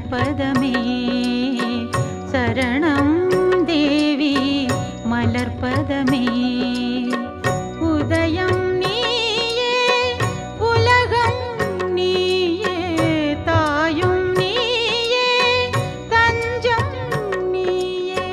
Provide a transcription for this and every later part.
மலர்பதமே சரணம் தேவி மலர்பதமே உதயம் நீயே உலகம் நீயே தாயும் நீயே தஞ்சம் நீயே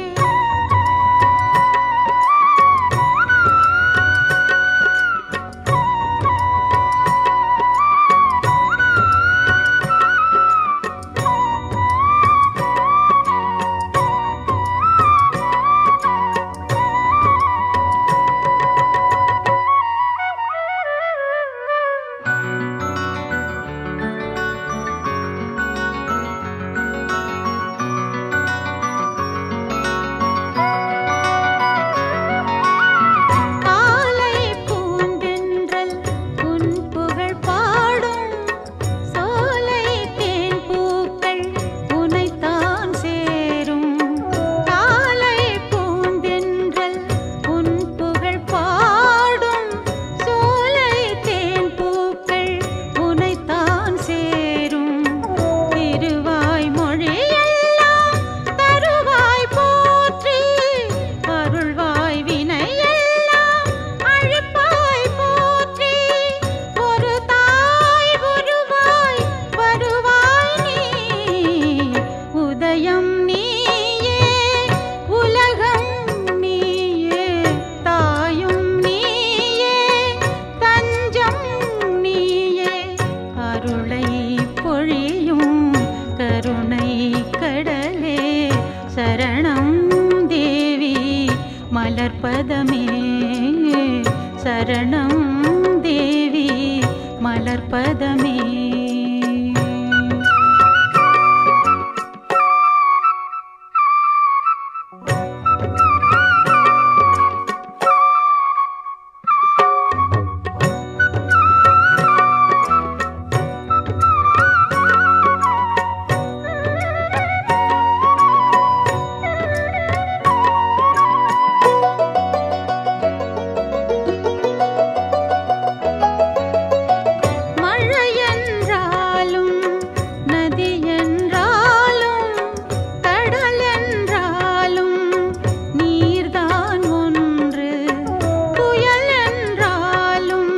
காலை பூந்தென்றல் உன் புகழ் பாடும் சோலை தேன் பூக்கள் உனைத்தான் சேரும் காலை பூந்தென்றல் உன் புகழ் பாடும் சோலை தேன் பூக்கள் உனைத்தான் சேரும் திருவாய் மொழியெல்லாம் தருவாய் போற்றி அருள்வாய் வினையெல்லாம் அழிப்பாய் போற்றி ஒரு தாய் உருவாய் வருவாய் நீ உதயம் நீயே உலகம் நீயே தாயும் நீயே தஞ்சம் நீயே அருளை பொழியும் கருணை கடலே சரணம் தேவி மலர்பதமே சரணம் தேவி மலர்பதமே மழையென்றாலும் நதியென்றாலும் கடலென்றாலும் நீர்தான் ஒன்று புயலென்றாலும்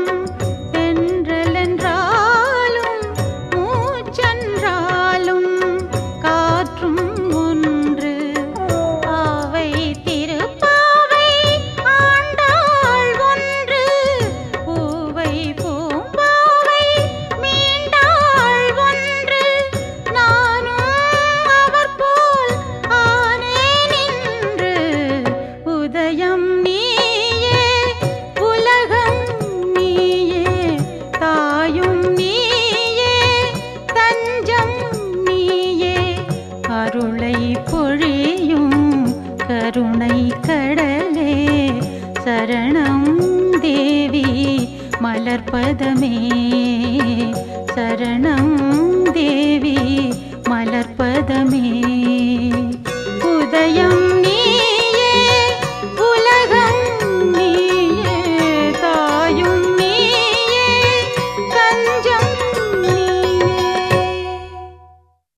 தென்றலென்றாலும் மூச்சென்றாலும் காற்றும் ஒன்று பாவை திருப்பாவை ஆண்டாள் ஒன்று பூவை பூம்பாவை மீண்டாள் ஒன்று நானும் அவர் போல் ஆனேன் இன்று உதயம் நீயே உலகம் நீயே தாயும் நீயே தஞ்சம் நீயே அருளை பொழியும் கருணை கடலே சரணம் தேவி மலர்பதமே சரணம் தேவி மலர்பதமே